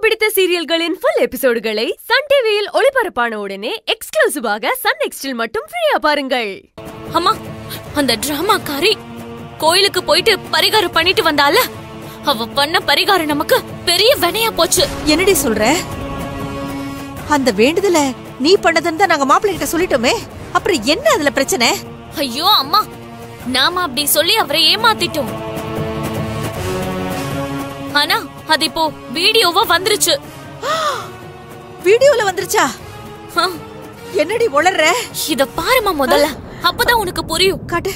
பிடித்த சீரியல்களின் full எபிசோடுகளை Sun டிவியில் ஒளிபரப்பான உடனே எக்ஸ்க்ளூசிவாக சன் நெக்ஸ்டில் மட்டும் ஃப்ரீயா பாருங்கள் அம்மா அந்த டிராமாக்காரி கோயிலுக்கு போயிட்டு பரிகாரம் பண்ணிட்டு வந்தால அவ பண்ண பரிகாரம் நமக்கு பெரிய வினையா போச்சு என்னடி சொல்ற அந்த வேண்டுதல நீ பண்ணதுன்னு தான் நாங்க மாப்பிள்ளை கிட்ட சொல்லிட்டோமே அப்புறம் என்ன அதுல பிரச்சனை ஐயோ அம்மா நாம அப்படி சொல்லி அவரை ஏமாத்திட்டோம் ஆனா அது இப்போ வீடியோவா வந்துருச்சு வீடியோல வந்துருச்சா ஆ, என்னடி உளர்ற இத பாருமா முதல்ல அப்பதான் உனக்கு புரியும் காட்டு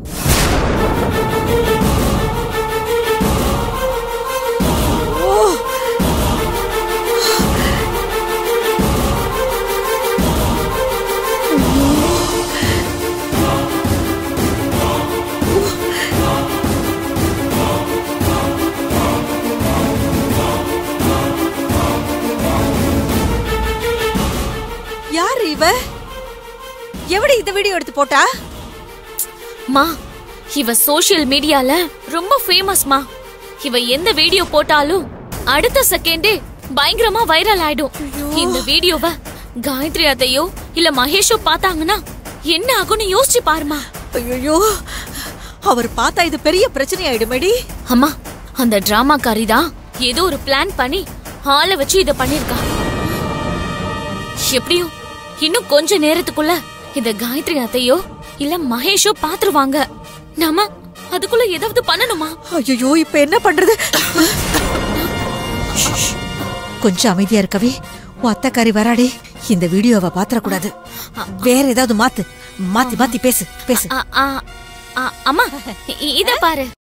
ஓ யார் இவ எவடி இந்த வீடியோ எடுத்து போட்டா மா இவ சோஷியல் மீடியால ரொம்ப ஃபேமஸ்மா இவ எந்த வீடியோ போட்டாலும் அடுத்த செகண்டே பயங்கரமா வைரல் ஆயிடும் இந்த வீடியோவ காயத்ரி அத்தையோ இல்ல மகேஷோ பார்த்தாங்கன்னா என்ன ஆகும்னு யோசிச்சு பாருமா ஐயோ அவர் பார்த்தா இது பெரிய பிரச்சனை ஆயிடுமேடி அம்மா அந்த டிராமாக்காரி தான் ஏதோ ஒரு பிளான் பண்ணி ஆளை வச்சு இத பண்ணிருக்கா எப்படியும் இன்னும் கொஞ்ச நேரத்துக்குள்ள இந்த காயத்ரி அத்தையோ இல்ல மகேஷோ பாத்துருவாங்க நாம அதுக்குள்ள ஏதாவது பண்ணணுமா ஐயோ இப்ப என்ன பண்றது கொஞ்சம் அமைதியா இருக்கவே உன் அத்தைக்காரி வராடி இந்த வீடியோவை பாத்திரக்கூடாது வேற ஏதாவது மாத்து மாத்தி மாத்தி பேசு பேசு ஆ, ஆ, ஆ, அம்மா இ- இத பாரு